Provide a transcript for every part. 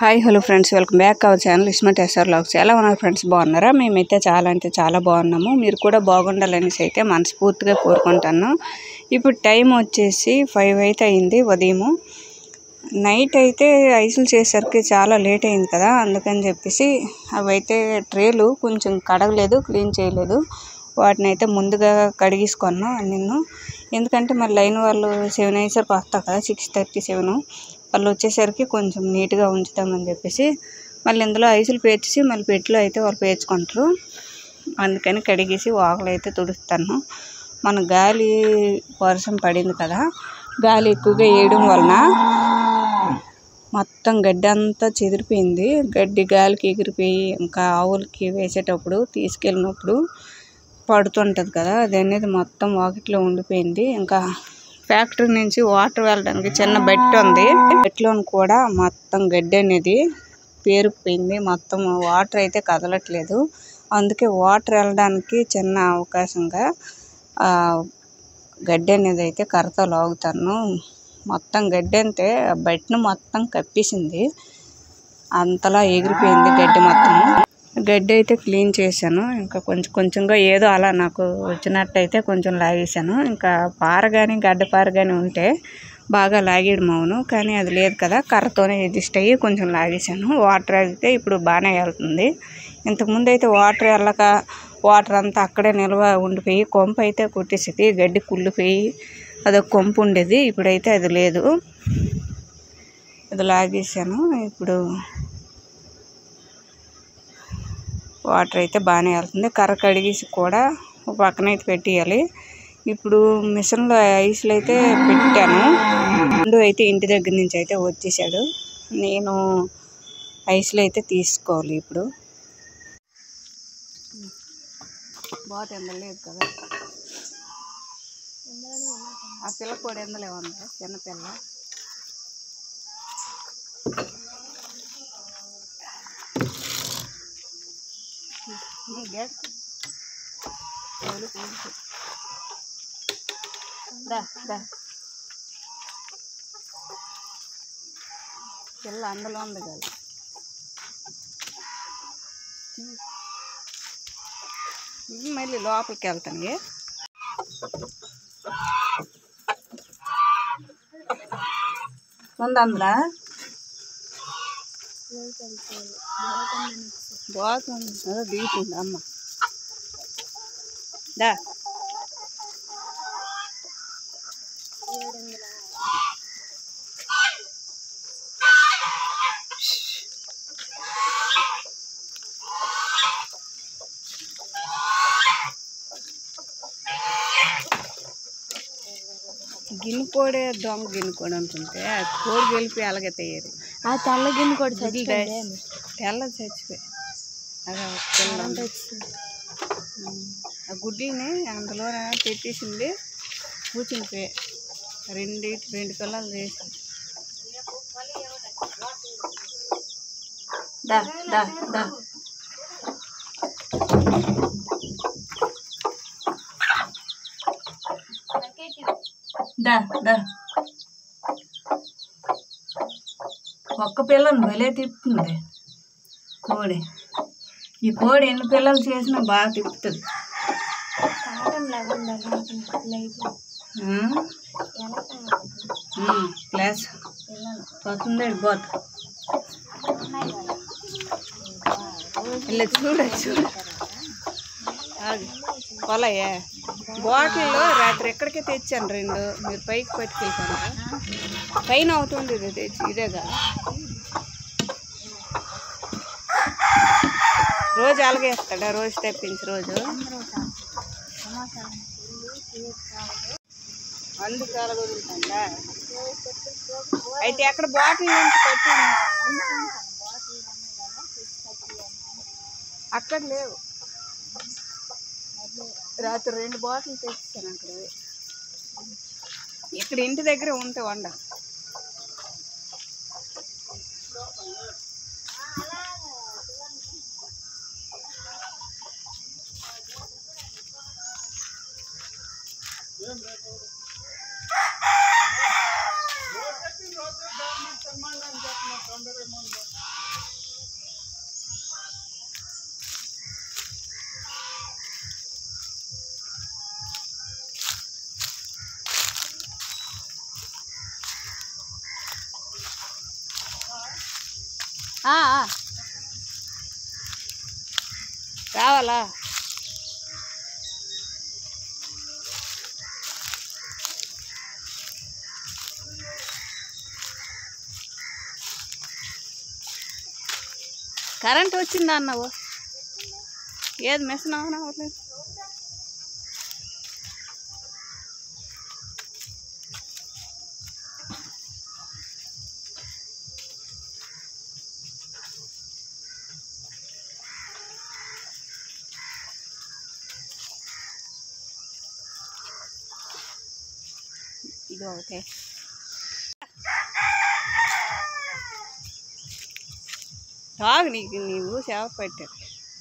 Hi hello friends welcome back our channel Ismat SR logs ఎలా ఉన్నారు friends బాగున్నారా మేమైతే చాలా అంటే చాలా బాగున్నాము మీరు కూడా బాగుండాలనేసి అయితే మనస్ఫూర్తిగా కోరుకుంటాను ఇప్పుడు టైం వచ్చేసి ఫైవ్ అయితే అయింది ఉదయము నైట్ అయితే ఐసులు చేసేసరికి చాలా లేట్ అయింది కదా అందుకని చెప్పేసి అవి అయితే ట్రేలు కొంచెం కడగలేదు క్లీన్ చేయలేదు వాటిని అయితే ముందుగా కడిగేసుకున్నాను నిన్ను ఎందుకంటే మరి లైన్ వాళ్ళు సెవెన్ అయ్యేసరికి వస్తారు కదా సిక్స్ థర్టీ సెవెన్ వాళ్ళు వచ్చేసరికి కొంచెం నీట్గా ఉంచుతామని చెప్పేసి మళ్ళీ ఇందులో ఐసులు పేర్చేసి మళ్ళీ పెట్టులో అయితే వాళ్ళు పేర్చుకుంటారు అందుకని కడిగేసి వాకులు అయితే తుడుస్తాను మన గాలి వర్షం పడింది కదా గాలి ఎక్కువగా వేయడం వలన మొత్తం గడ్డి అంతా చెదిరిపోయింది గడ్డి గాలికి ఎగిరిపోయి ఇంకా ఆవులకి వేసేటప్పుడు తీసుకెళ్ళినప్పుడు పడుతుంటుంది కదా అది అనేది మొత్తం వాకిట్లో ఉండిపోయింది ఇంకా ఫ్యాక్టరీ నుంచి వాటర్ వెళ్ళడానికి చిన్న బెట్ ఉంది బెట్లో కూడా మొత్తం గడ్డి అనేది పేరుకుపోయింది మొత్తం వాటర్ అయితే కదలట్లేదు అందుకే వాటర్ వెళ్ళడానికి చిన్న అవకాశంగా ఆ, గడ్డి అనేది అయితే కర్రతో లాగుతాను మొత్తం గడ్డి అంటే బెట్ను మొత్తం కప్పేసింది అంతలా ఎగిరిపోయింది గడ్డి మొత్తం గడ్డి అయితే క్లీన్ చేశాను ఇంకా కొంచెం కొంచెంగా ఏదో అలా నాకు వచ్చినట్టయితే కొంచెం లాగేశాను ఇంకా పార కానీ గడ్డ పార కానీ ఉంటే బాగా లాగేయడం అవును కానీ అది లేదు కదా కర్రతోనే అడ్జస్ట్ అయ్యి కొంచెం లాగేశాను వాటర్ అయితే ఇప్పుడు బాగానే వెళ్తుంది ఇంతకుముందు అయితే వాటర్ వెళ్ళక వాటర్ అంతా అక్కడే నిల్వ ఉండిపోయి కొంప అయితే కొట్టేసేది గడ్డి కుళ్ళిపోయి అదొక కొంపు ఉండేది ఇప్పుడైతే అది లేదు ఇది లాగేశాను ఇప్పుడు వాటర్ అయితే బాగానే వెళ్తుంది కర్ర కడిగేసి కూడా ఒక పక్కన అయితే పెట్టేయాలి ఇప్పుడు మిషన్లో ఐస్లు అయితే పెట్టాను ముందు అయితే ఇంటి దగ్గర నుంచి అయితే వచ్చేసాడు నేను ఐస్లు అయితే తీసుకోవాలి ఇప్పుడు బాగా ఎండలేదు కదా ఆ పిల్ల కూడా ఎండలే ఉంది చిన్న పిల్ల నీ గేట్ ఎవరు కూర్చో. దా దా పిల్ల అందులో ఉంది కదా ఇవి మళ్ళీ లోపలికి వెళ్తాను ఏ? ఉంది అందులో బాగుంది అదే దిగుతుంది అమ్మ దా గిన్నె కోడే దొంగ గిన్నె కోడి అనుకుంటే ఆ కోడి గెలిపి అలాగే తయారు ఆ తెల్ల గిన్నె కూడా గుడ్లు చచ్చిపోయింది తెల్ల చచ్చిపోయి అదే ఒక పిల్ల ఉంది. ఉమ్. ఆ గుడ్లని అందులో పెట్టేసింది కూర్చుని పోయి రెండు రెండు పిల్లలు చేసి దా దా దా దా దా ఒక్క పిల్లని భలే తిప్పుతుంది కోడి ఈ కోడి ఎన్ని పిల్లలు చేసినా బాగా తిప్పుతుంది కాటం లేకుండా లైట్ ప్లస్ పోతుంది పోత ఇలా చూడ చూడ ఆగు. పొలయే బాటిల్లో రాత్రి ఎక్కడికే తెచ్చాను రెండు మీరు పైకి పట్టుకెళ్తాను పైన అవుతుంది ఇది తెచ్చి ఇదేగా రోజు అలాగేస్తాడా రోజు తెప్పించి రోజు అందుకు అలా వదులుతాడా అయితే ఎక్కడ బాటిల్ నుంచి పట్టి అక్కడ లేవు రాత్రి రెండు బాటిల్ తెచ్చాను అక్కడ ఇక్కడ ఇంటి దగ్గర ఉంటే వండ ఆ, ఆ. రావాలా కరెంట్ వచ్చిందా అన్నావు ఏది మెషిన్ అవునా అవ్వలేదు ఇది ఒకటే తాగు నీకు నీవు సేవ పెట్టారు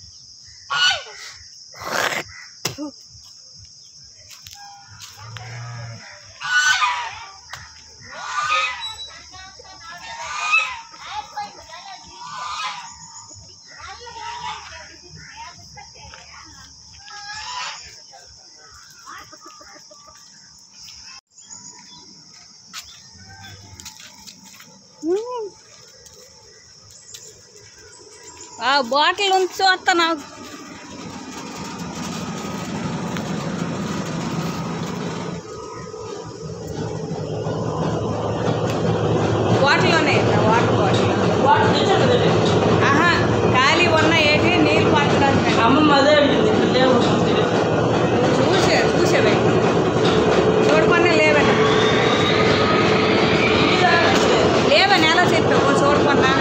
ఆ బాటిల్ ఉంచు వస్తా నాకు బాటిల్లోనే వాటర్ బాటిల్ ఆహా ఖాళీ ఉన్న ఏంటి నీళ్ళు పట్టడానికి అమ్మమ్మ అదే అడిగింది లేవు చూసే చూసేవే చూడకుండా లేవని లేవని ఎలా చెప్పావు చూడకుండా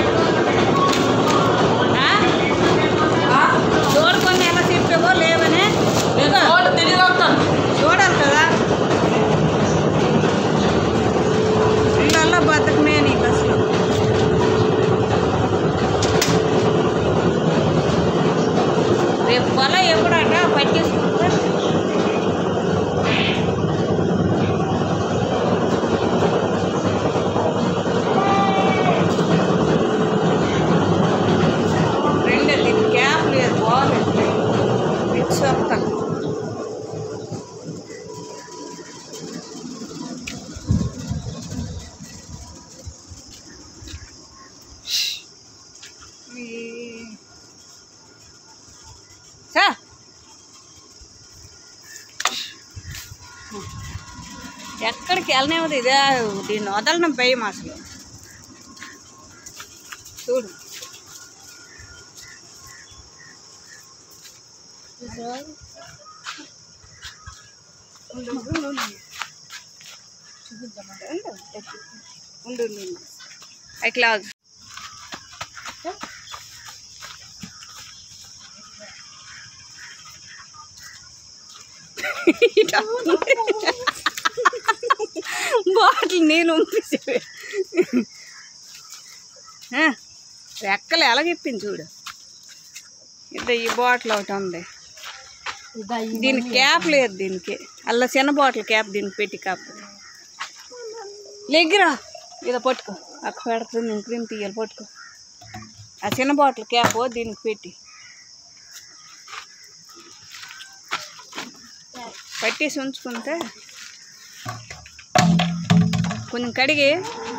ఆ? చూడకుండా ఎలా చెప్పావో లేవని నేను చోట తిరిగి వస్తాను చూడాలి కదా ఇళ్ళల్లో బతకమే నీకు అసలు రేపు పొల ఎప్పుడట పట్టేసుకుంటే రెండు దీనికి క్యాప్ లేదు బాగుంది ఇచ్చి వస్తాను ఈ- సా ఎక్కడికి వెళ్ళనివ్వదు ఇదే దీన్ని వదలడం భయం అసలు చూడు ఉండు, ఉండు, ఉండు, ఉండు. ఉండు, ఉండు, ఉండు. అట్లా బాటిల్ నీళ్ళు ఉంపేసేవి రెక్కలు ఎలాగిప్పింది చూడు ఇద్ద ఈ బాటిల్ ఒకటి ఉంది దీనికి క్యాప్ లేదు దీనికి అలా చిన్న బాటిల్ క్యాప్ దీనికి పెట్టి క్యాప్ లెగ్గిరా ఇదో పట్టుకో అక్క పెడుతుంది నేను క్రీమ్ తీయాలి పట్టుకో ఆ చిన్న బాటిల్ క్యాప్ దీనికి పెట్టి పట్టేసి ఉంచుకుంటే కొంచెం కడిగి